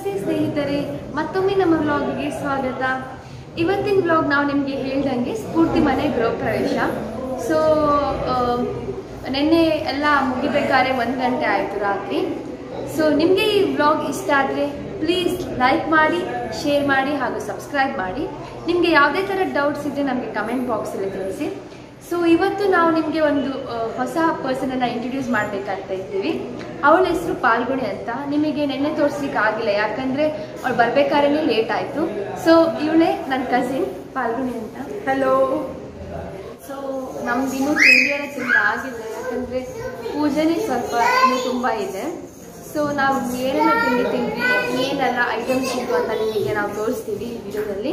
ನಮಸ್ತೆ ಸ್ನೇಹಿತರೆ ಮತ್ತೊಮ್ಮೆ ನಮ್ಮ ವ್ಲಾಗಿಗೆ ಸ್ವಾಗತ ಇವತ್ತಿನ ವ್ಲಾಗ್ ನಾವು ನಿಮಗೆ ಹೇಳ್ದಂಗೆ ಸ್ಫೂರ್ತಿ ಮನೆ ಗೃಹ ಪ್ರವೇಶ ಸೊ ನಿನ್ನೆ ಎಲ್ಲ ಮುಗಿಬೇಕಾದ್ರೆ ಒಂದು ಗಂಟೆ ಆಯಿತು ರಾತ್ರಿ ಸೊ ನಿಮಗೆ ಈ ವ್ಲಾಗ್ ಇಷ್ಟ ಆದರೆ ಪ್ಲೀಸ್ ಲೈಕ್ ಮಾಡಿ ಶೇರ್ ಮಾಡಿ ಹಾಗೂ ಸಬ್ಸ್ಕ್ರೈಬ್ ಮಾಡಿ ನಿಮಗೆ ಯಾವುದೇ ಥರ ಡೌಟ್ಸ್ ಇದ್ದರೆ ನಮಗೆ ಕಮೆಂಟ್ ಬಾಕ್ಸಲ್ಲಿ ತಿಳಿಸಿ ಸೊ ಇವತ್ತು ನಾವು ನಿಮಗೆ ಒಂದು ಆ, ಹೊಸ ಪರ್ಸನನ್ನು ಇಂಟ್ರೊಡ್ಯೂಸ್ ಮಾಡಬೇಕಂತ ಇದ್ದೀವಿ ಅವಳ ಹೆಸರು ಪಾಲ್ಗುಣಿ ಅಂತ ನಿಮಗೆ ನೆನ್ನೆ ತೋರಿಸ್ಲಿಕ್ಕೆ ಆಗಿಲ್ಲ ಯಾಕಂದರೆ ಅವಳು ಬರ್ಬೇಕಾದ್ರೆ ಲೇಟ್ ಆಯಿತು ಸೊ ಇವಳೇ ನನ್ನ ಕಸಿನ್ ಪಾಲ್ಗುಣಿ ಅಂತ ಹಲೋ ಸೊ ನಮ್ದು ಇನ್ನೂ ತಿಂಡಿ ಎಲ್ಲ ತಿಂದು ಆಗಿಲ್ಲ ಯಾಕಂದರೆ ಪೂಜೆನೇ ಸ್ವಲ್ಪ ಇನ್ನೂ ತುಂಬ ಇದೆ ಸೊ ನಾವು ಏನೆಲ್ಲ ತಿಂಡಿ ತಿಂದ್ವಿ ಏನೆಲ್ಲ ಐಟಮ್ಸ್ ಇತ್ತು ಅಂತ ನಿಮಗೆ ನಾವು ತೋರಿಸ್ತೀವಿ ಈ ವಿಡಿಯೋದಲ್ಲಿ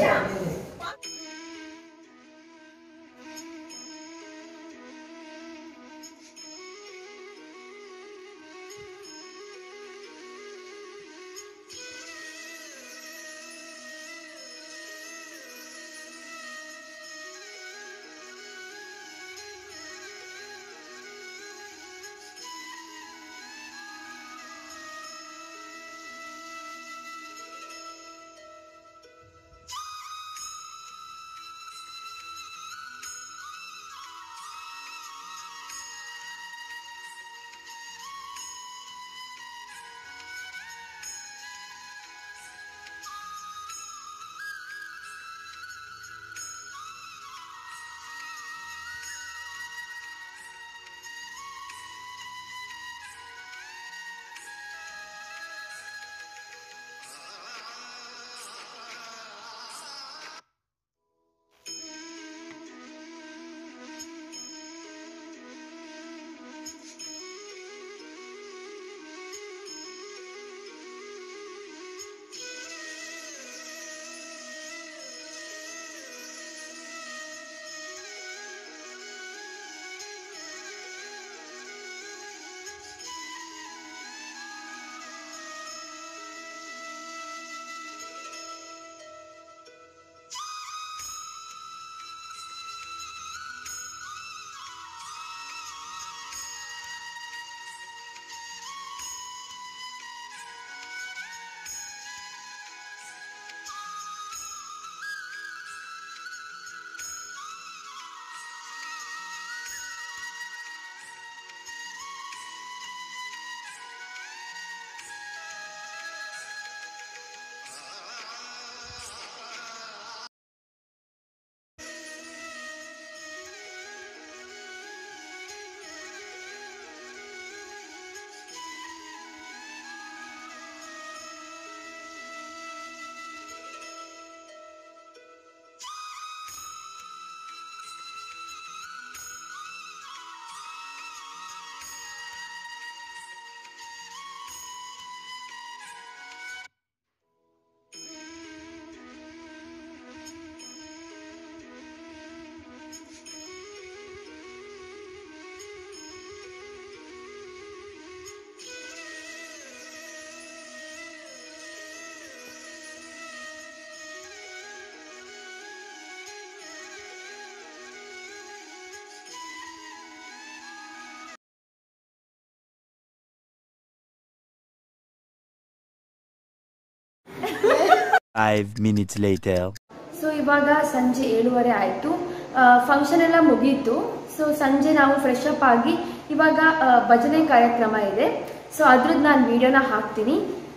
Five minutes later. ಸೊ ಇವಾಗ ಸಂಜೆ ಏಳುವರೆ ಆಯಿತು ಫಂಕ್ಷನ್ ಎಲ್ಲ ಮುಗೀತು ಸೊ ಸಂಜೆ ನಾವು ಫ್ರೆಶ್ ಅಪ್ ಆಗಿ ಇವಾಗ ಆ, ಭಜನೆ ಕಾರ್ಯಕ್ರಮ ಇದೆ ಸೊ ಅದ್ರದ್ದು ನಾನು ವಿಡಿಯೋನ ಹಾಕ್ತೀನಿ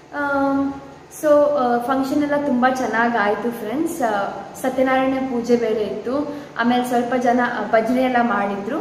ಸೊ ಫಂಕ್ಷನ್ ಎಲ್ಲ ತುಂಬ ಚೆನ್ನಾಗಿ ಆಯಿತು ಫ್ರೆಂಡ್ಸ್ ಸತ್ಯನಾರಾಯಣ ಪೂಜೆ ಬೇರೆ ಇತ್ತು ಆಮೇಲೆ ಸ್ವಲ್ಪ ಜನ ಆ, ಭಜನೆ ಎಲ್ಲ ಮಾಡಿದ್ರು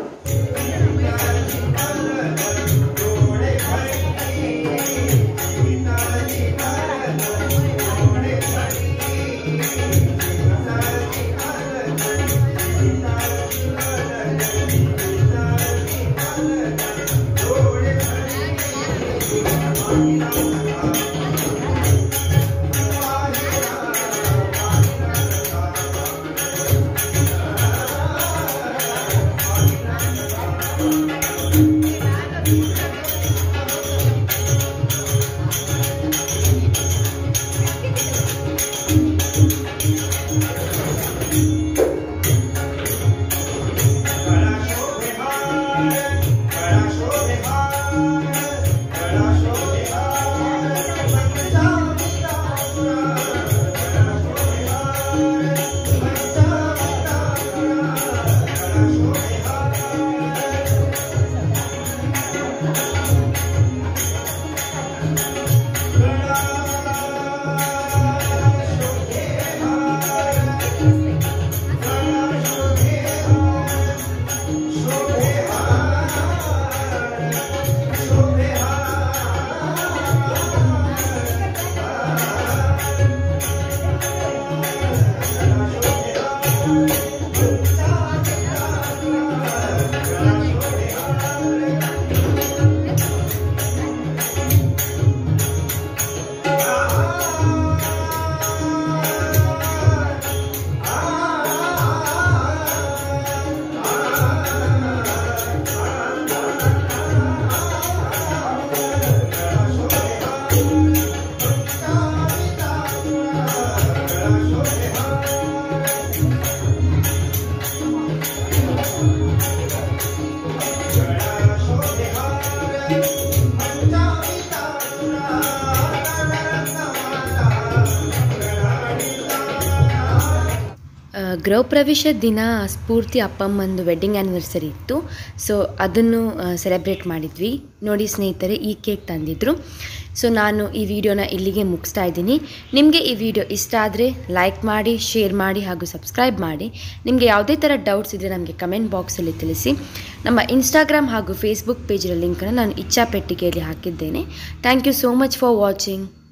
ಗೃಹ ಪ್ರವೇಶ ದಿನ ಸ್ಫೂರ್ತಿ ಅಪ್ಪಮ್ಮಂದು ವೆಡ್ಡಿಂಗ್ ಆ್ಯನಿವರ್ಸರಿ ಇತ್ತು ಸೊ ಅದನ್ನು ಸೆಲೆಬ್ರೇಟ್ ಮಾಡಿದ್ವಿ ನೋಡಿ ಸ್ನೇಹಿತರೆ ಈ ಕೇಕ್ ತಂದಿದ್ರು ಸೊ ನಾನು ಈ ವಿಡಿಯೋನ ಇಲ್ಲಿಗೆ ಮುಗಿಸ್ತಾ ಇದ್ದೀನಿ ನಿಮಗೆ ಈ ವಿಡಿಯೋ ಇಷ್ಟ ಆದರೆ ಲೈಕ್ ಮಾಡಿ ಶೇರ್ ಮಾಡಿ ಹಾಗೂ ಸಬ್ಸ್ಕ್ರೈಬ್ ಮಾಡಿ ನಿಮಗೆ ಯಾವುದೇ ಥರ ಡೌಟ್ಸ್ ಇದ್ದರೆ ನಮಗೆ ಕಮೆಂಟ್ ಬಾಕ್ಸಲ್ಲಿ ತಿಳಿಸಿ ನಮ್ಮ ಇನ್ಸ್ಟಾಗ್ರಾಮ್ ಹಾಗೂ ಫೇಸ್ಬುಕ್ ಪೇಜಿನ ಲಿಂಕನ್ನು ನಾನು ಇಚ್ಛಾ ಪೆಟ್ಟಿಗೆಯಲ್ಲಿ ಹಾಕಿದ್ದೇನೆ thank you so much for watching